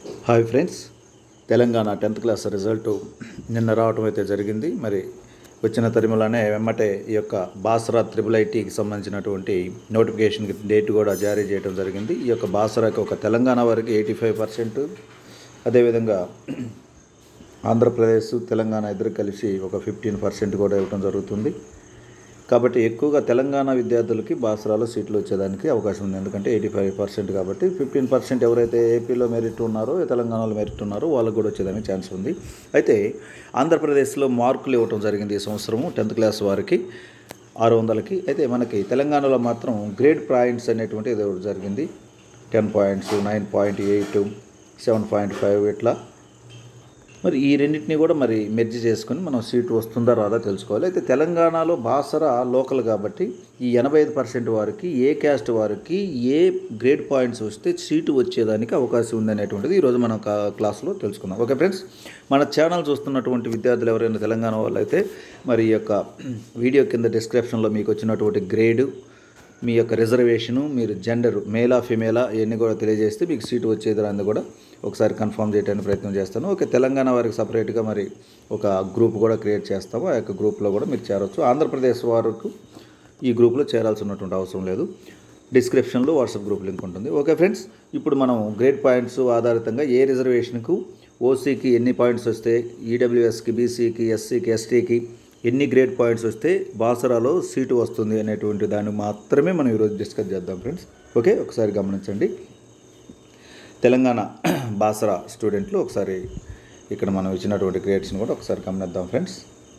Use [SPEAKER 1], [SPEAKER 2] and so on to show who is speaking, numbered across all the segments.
[SPEAKER 1] hi friends Telangana tenth class result నిన్న రావటం అయితే జరిగింది మరి వచ్చిన తరిమలోనే వెమ్మటే ఈ యొక్క బాసరా త్రిబుల్ ఐటీకి సంబంధించినటువంటి నోటిఫికేషన్కి డేట్ కూడా జారీ చేయడం జరిగింది ఈ యొక్క బాసరాకి ఒక తెలంగాణ వారికి ఎయిటీ ఫైవ్ పర్సెంట్ అదేవిధంగా ఆంధ్రప్రదేశ్ తెలంగాణ ఇద్దరు కలిసి ఒక ఫిఫ్టీన్ పర్సెంట్ కూడా ఇవ్వడం జరుగుతుంది కాబట్టి ఎక్కువగా తెలంగాణ విద్యార్థులకి బాసరాలో సీట్లు వచ్చేదానికి అవకాశం ఉంది ఎందుకంటే ఎయిటీ ఫైవ్ పర్సెంట్ కాబట్టి ఫిఫ్టీన్ పర్సెంట్ ఎవరైతే ఏపీలో మెరిట్ ఉన్నారో తెలంగాణలో మెరిట్ ఉన్నారో వాళ్ళకు కూడా వచ్చేదానికి ఛాన్స్ ఉంది అయితే ఆంధ్రప్రదేశ్లో మార్కులు ఇవ్వటం జరిగింది ఈ సంవత్సరము టెన్త్ క్లాస్ వారికి ఆరు వందలకి అయితే మనకి తెలంగాణలో మాత్రం గ్రేడ్ పాయింట్స్ అనేటువంటి ఇది ఒకటి జరిగింది ten points nine point eight seven point five ఇట్లా మరి ఈ రెండింటిని కూడా మరి మెర్జ్ చేసుకొని మనం సీటు వస్తుందా రాదా తెలుసుకోవాలి అయితే తెలంగాణలో బాసర లోకల్ కాబట్టి ఈ ఎనభై ఐదు పర్సెంట్ వారికి ఏ క్యాస్ట్ వారికి ఏ గ్రేడ్ పాయింట్స్ వస్తే సీటు వచ్చేదానికి అవకాశం ఉందనేటువంటిది ఈరోజు మనం కా- క్లాస్లో తెలుసుకుందాం ఓకే ఫ్రెండ్స్ మన ఛానల్ చూస్తున్నటువంటి విద్యార్థులు ఎవరైనా తెలంగాణ వాళ్ళు అయితే మరి ఈ యొక్క వీడియో కింద డిస్క్రిప్షన్లో మీకు వచ్చినటువంటి గ్రేడు మీ యొక్క రిజర్వేషను మీరు జెండర్ మేలా ఫిమేలా ఇవన్నీ కూడా తెలియజేస్తే మీకు సీటు వచ్చేది రాంది కూడా ఒకసారి కన్ఫర్మ్ చేయడానికి ప్రయత్నం చేస్తాను ఓకే తెలంగాణ వారికి సపరేట్గా మరి ఒక గ్రూప్ కూడా క్రియేట్ చేస్తాము ఆ యొక్క గ్రూప్లో కూడా మీరు చేరవచ్చు ఆంధ్రప్రదేశ్ వారికి ఈ గ్రూప్లో చేరాల్సినటువంటి అవసరం లేదు డిస్క్రిప్షన్లో వాట్సాప్ గ్రూప్ లింక్ ఉంటుంది ఓకే ఫ్రెండ్స్ ఇప్పుడు మనం గ్రేడ్ పాయింట్స్ ఆధారితంగా ఏ రిజర్వేషన్కు ఓసీకి ఎన్ని పాయింట్స్ వస్తే ఈడబ్ల్యూఎస్కి బీసీకి ఎస్సీకి ఎస్టీకి ఎన్ని గ్రేడ్ పాయింట్స్ వస్తే బాసరాలో సీటు వస్తుంది అనేటువంటి దాన్ని మాత్రమే మనం ఈరోజు డిస్కస్ చేద్దాం ఫ్రెండ్స్ ఓకే ఒకసారి గమనించండి తెలంగాణ బాసరా స్టూడెంట్లు ఒకసారి ఇక్కడ మనం ఇచ్చినటువంటి గ్రేడ్స్ని కూడా ఒకసారి గమనిద్దాం ఫ్రెండ్స్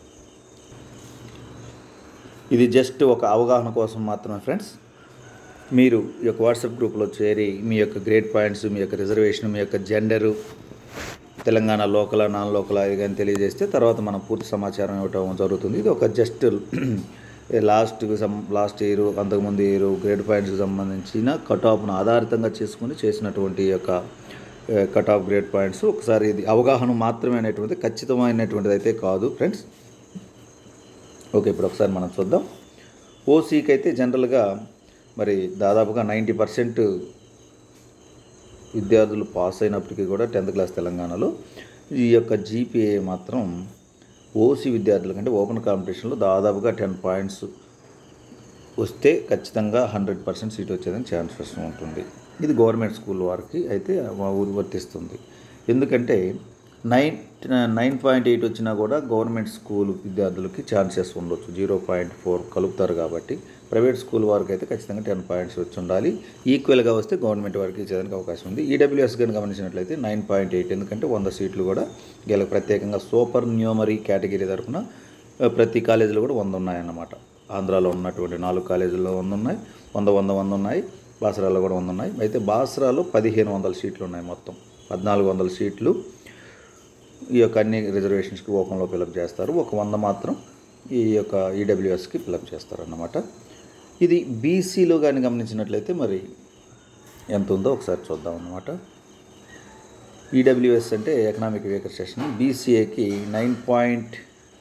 [SPEAKER 1] ఇది జస్ట్ ఒక అవగాహన కోసం మాత్రమే ఫ్రెండ్స్ మీరు ఈ యొక్క వాట్సాప్ గ్రూప్లో చేరి మీ యొక్క గ్రేడ్ పాయింట్స్ మీ యొక్క రిజర్వేషన్ మీ యొక్క gender Telangana local non local ఇది కానీ తెలియజేస్తే తర్వాత మనం పూర్తి సమాచారం ఇవ్వటం జరుగుతుంది ఇది ఒక జస్ట్ లాస్ట్ లాస్ట్ ఇయర్ అంతకుముందు ఇయర్ గ్రేడ్ పాయింట్స్కి సంబంధించిన కట్ ఆఫ్ను ఆధారితంగా చేసుకుని చేసినటువంటి ఈ యొక్క కట్ ఆఫ్ గ్రేడ్ పాయింట్స్ ఒకసారి ఇది అవగాహన మాత్రమే అనేటువంటిది ఖచ్చితమైనటువంటిది అయితే కాదు ఫ్రెండ్స్ ఓకే ఇప్పుడు ఒకసారి మనం చూద్దాం ఓసీకి అయితే జనరల్గా మరి దాదాపుగా నైంటీ పర్సెంట్ విద్యార్థులు పాస్ అయినప్పటికీ కూడా టెన్త్ క్లాస్ తెలంగాణలో ఈ యొక్క జీపీఏ మాత్రం ఓసీ విద్యార్థుల కంటే ఓపెన్ కాంపిటీషన్లో దాదాపుగా టెన్ పాయింట్స్ వస్తే ఖచ్చితంగా హండ్రెడ్ పర్సెంట్ సీట్ వచ్చేదని ఛాన్సెస్ ఉంటుంది ఇది గవర్నమెంట్ స్కూల్ వారికి అయితే మా ఊరు వర్తిస్తుంది ఎందుకంటే నైన్ నైన్ పాయింట్ ఎయిట్ వచ్చినా కూడా గవర్నమెంట్ స్కూల్ విద్యార్థులకి ఛాన్సెస్ ఉండొచ్చు జీరో పాయింట్ ఫోర్ కలుపుతారు కాబట్టి ప్రైవేట్ స్కూల్ వారికి అయితే ఖచ్చితంగా టెన్ పాయింట్స్ వచ్చి ఉండాలి ఈక్వల్గా వస్తే గవర్నమెంట్ వారికి ఇచ్చేదానికి అవకాశం ఉంది ఈడబ్ల్యూఎస్ కానీ గమనించినట్లయితే నైన్ పాయింట్ ఎయిట్ ఎందుకంటే వంద సీట్లు కూడా వీళ్ళకి ప్రత్యేకంగా సూపర్ న్యూమరీ కేటగిరీ తరఫున ఆ, ప్రతి కాలేజీలో కూడా వంద ఉన్నాయన్నమాట ఆంధ్రాలో ఉన్నటువంటి నాలుగు కాలేజీల్లో వంద ఉన్నాయి వంద వంద వంద ఉన్నాయి బాసరాలో కూడా వంద ఉన్నాయి అయితే బాసరాలో పదిహేను వందల సీట్లు ఉన్నాయి మొత్తం పద్నాలుగు వందల సీట్లు ఈ యొక్క అన్ని రిజర్వేషన్స్కి ఓపెన్లో ఫిలప్ చేస్తారు ఒక వంద మాత్రం ఈ యొక్క ఈడబ్ల్యూఎస్కి ఫిలప్ చేస్తారన్నమాట ఇది బీసీలో కానీ గమనించినట్లయితే మరి ఎంత ఉందో ఒకసారి చూద్దాం అన్నమాట ఈడబ్ల్యూఎస్ అంటే ఎకనామిక్ వీకర్ సెషన్ బీసీఏకి nine point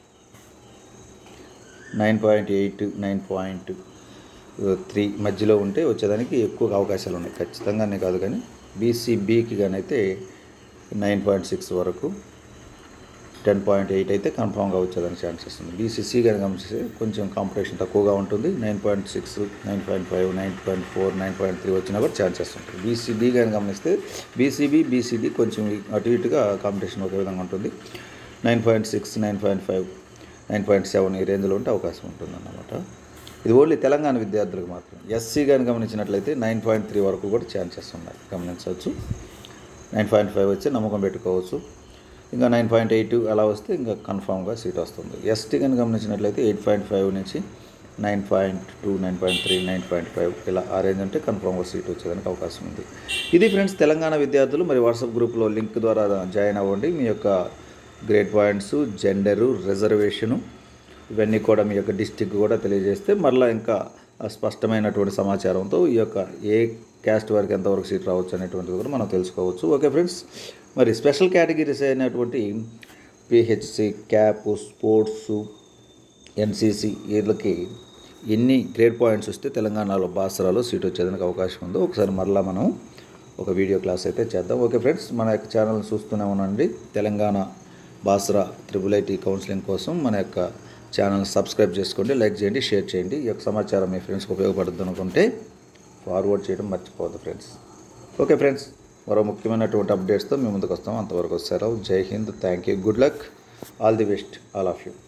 [SPEAKER 1] nine point eight nine point three మధ్యలో ఉంటే వచ్చేదానికి ఎక్కువ అవకాశాలు ఉన్నాయి ఖచ్చితంగానే కాదు కానీ బీసీబీకి కానీ అయితే నైన్ పాయింట్ సిక్స్ వరకు టెన్ పాయింట్ ఎయిట్ అయితే కన్ఫామ్గా వచ్చేదానికి ఛాన్సెస్ ఉంది బీసీసీ కానీ గమనిస్తే కొంచెం కాంపిటీషన్ తక్కువగా ఉంటుంది nine point six nine point five nine point four nine point three వచ్చినా కూడా ఛాన్సెస్ ఉంటుంది బీసీబీ కానీ గమనిస్తే బీసీబీ బీసీడీ కొంచెం అటు ఇటుగా కాంపిటీషన్ ఒకే విధంగా ఉంటుంది nine point six nine point five nine point seven ఈ రేంజ్లో ఉంటే అవకాశం ఉంటుంది అన్నమాట ఇది ఓన్లీ తెలంగాణ విద్యార్థులకు మాత్రం ఎస్సీ కానీ గమనించినట్లయితే నైన్ పాయింట్ త్రీ వరకు కూడా ఛాన్సెస్ ఉన్నాయి గమనించవచ్చు నైన్ పాయింట్ ఫైవ్ వచ్చి నమ్మకం పెట్టుకోవచ్చు ఇంకా నైన్ పాయింట్ ఎయిట్ అలా వస్తే ఇంకా కన్ఫామ్గా సీట్ వస్తుంది ఎస్టీ కానీ గమనించినట్లయితే ఎయిట్ పాయింట్ ఫైవ్ నుంచి nine point two nine point three nine point five ఇలా ఆ రేంజ్ ఉంటే కన్ఫామ్గా సీట్ వచ్చేదానికి అవకాశం ఉంది ఇది ఫ్రెండ్స్ తెలంగాణ విద్యార్థులు మరి వాట్సాప్ గ్రూప్లో లింక్ ద్వారా జాయిన్ అవ్వండి మీ యొక్క గ్రేడ్ పాయింట్స్ జెండరు రిజర్వేషను ఇవన్నీ కూడా మీ యొక్క డిస్టిక్ కూడా తెలియజేస్తే మరలా ఇంకా స్పష్టమైనటువంటి సమాచారంతో ఈ యొక్క ఏ క్యాస్ట్ వారికి ఎంతవరకు సీట్ రావచ్చు అనేటువంటిది కూడా మనం తెలుసుకోవచ్చు ఓకే ఫ్రెండ్స్ మరి స్పెషల్ కేటగిరీస్ అయినటువంటి పిహెచ్సి క్యాప్ స్పోర్ట్స్ ఎన్సీసీ వీళ్ళకి ఎన్ని గ్రేడ్ పాయింట్స్ వస్తే తెలంగాణలో బాసరాలో సీట్ వచ్చేదానికి అవకాశం ఉందో ఒకసారి మరలా మనం ఒక వీడియో క్లాస్ అయితే చేద్దాం ఓకే ఫ్రెండ్స్ మన యొక్క ఛానల్ చూస్తూనే ఉండండి Telangana Basara triple IT counselling కోసం మన యొక్క ఛానల్ సబ్స్క్రైబ్ చేసుకోండి లైక్ చేయండి షేర్ చేయండి ఈ యొక్క సమాచారం మీ ఫ్రెండ్స్కి ఉపయోగపడుతుంది అనుకుంటే ఫార్వర్డ్ చేయడం మర్చిపోవద్దు ఫ్రెండ్స్ ఓకే ఫ్రెండ్స్ మరో ముఖ్యమైనటువంటి అప్డేట్స్తో మేము ముందుకు వస్తాం అంతవరకు సెలవు జై హింద్ thank you good luck all the best all of you